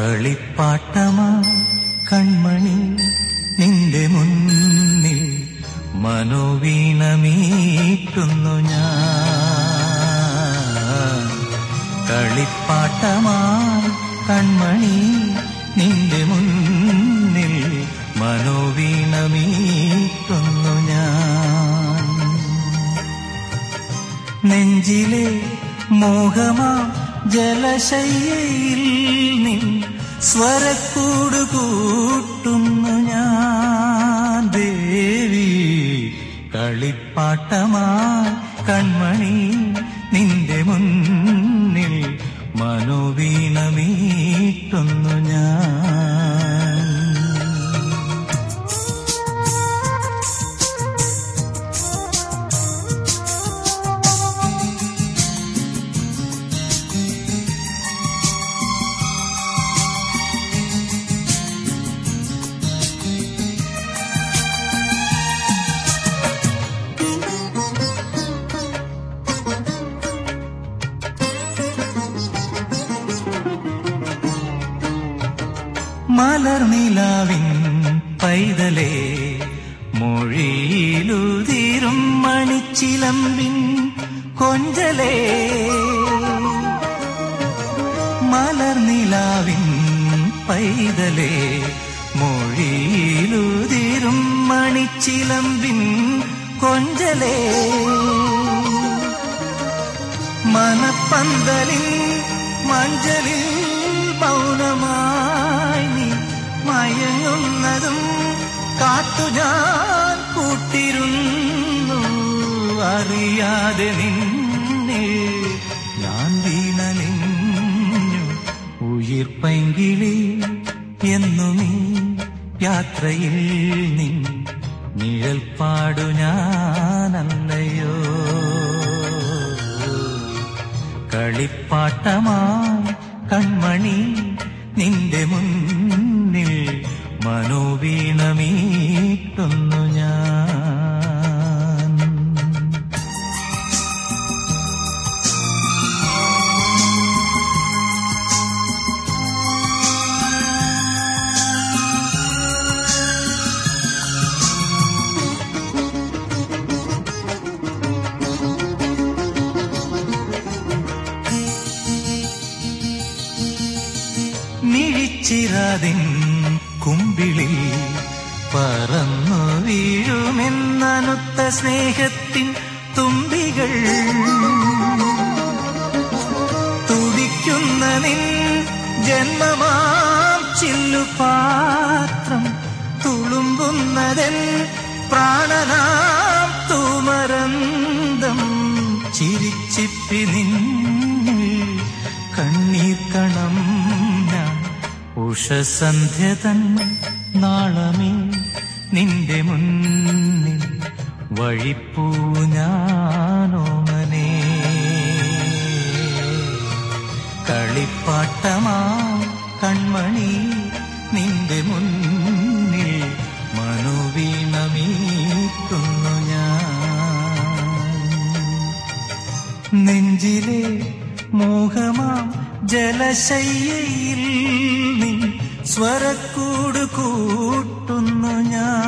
കളിപ്പാട്ടമാ കൺമണി നിന്റെ മുന്നിൽ മനോവീണമീട്ടുന്നു ഞാൻ കളിപ്പാട്ടമാ കൺമണി നിന്റെ മുന്നിൽ മനോവീണമീട്ടുന്നു ഞാൻ നെഞ്ചിലെ മോഹമാ ജലശയ്യയിൽ നിൻ സ്വരക്കൂട് കൂട്ടുന്നു ഞാൻ ദേവി കളിപ്പാട്ടമാ കൺമണി നിന്റെ മുന്നിൽ മനോവീണമീട്ടുന്നു ഞാൻ മലർനിലാവിൻ പൈതലേ മൊഴിയിലുതിരും മണിച്ചിലമ്പിൻ കൊഞ്ചലേ മലർനിലാവിൻ പൈതലേ മൊഴിയിലുതിരും മണിച്ചിലമ്പിൻ കൊഞ്ചലേ മനപ്പന്തലിൻ മഞ്ചലിൽ മൗനമായി നീ മയങ്ങുന്നതും കാത്തു ഞാൻ കൂട്ടിരുന്നു അറിയാതെ നിന്നെ ഞാൻ വീണലിഞ്ഞു ഉയിർപ്പൈങ്കിളി എന്നു നീ യാത്രയിൽ നീ നിഴൽ പാടു ഞാനല്ലയോ കളിപ്പാട്ടമാ കൺമണി നിന്റെ മുന്നിൽ മനോവീണമീട്ടുന്നു ഞാൻ മിഴിച്ചിരാതിൻ കുമ്പിളിൽ പറന്നു വീഴുമെന്നനുത്ത സ്നേഹത്തിൻ തുമ്പികൾ തുടിക്കുന്ന നിൻ ജന്മമാം ചില്ലുപാത്രം തുളുമ്പുന്നതൻ പ്രാണനാം തൂമരന്തം ചിരിച്ചിപ്പി നിന്നിൽ കണ്ണീർ കണം ഞാൻ ഉഷസന്ധ്യ തൻ നാളമേ നിന്റെ മുന്നിൽ വഴിപ്പൂ ഞാനോമനേ കളിപ്പാട്ടമാ കൺമണി നിന്റെ മുന്നിൽ മനോവീണമീട്ടുന്നു ഞാൻ നെഞ്ചിലെ മോഹമാം ജലശയ്യയിൽ നീ സ്വരക്കൂട് കൂട്ടുന്നു ഞാൻ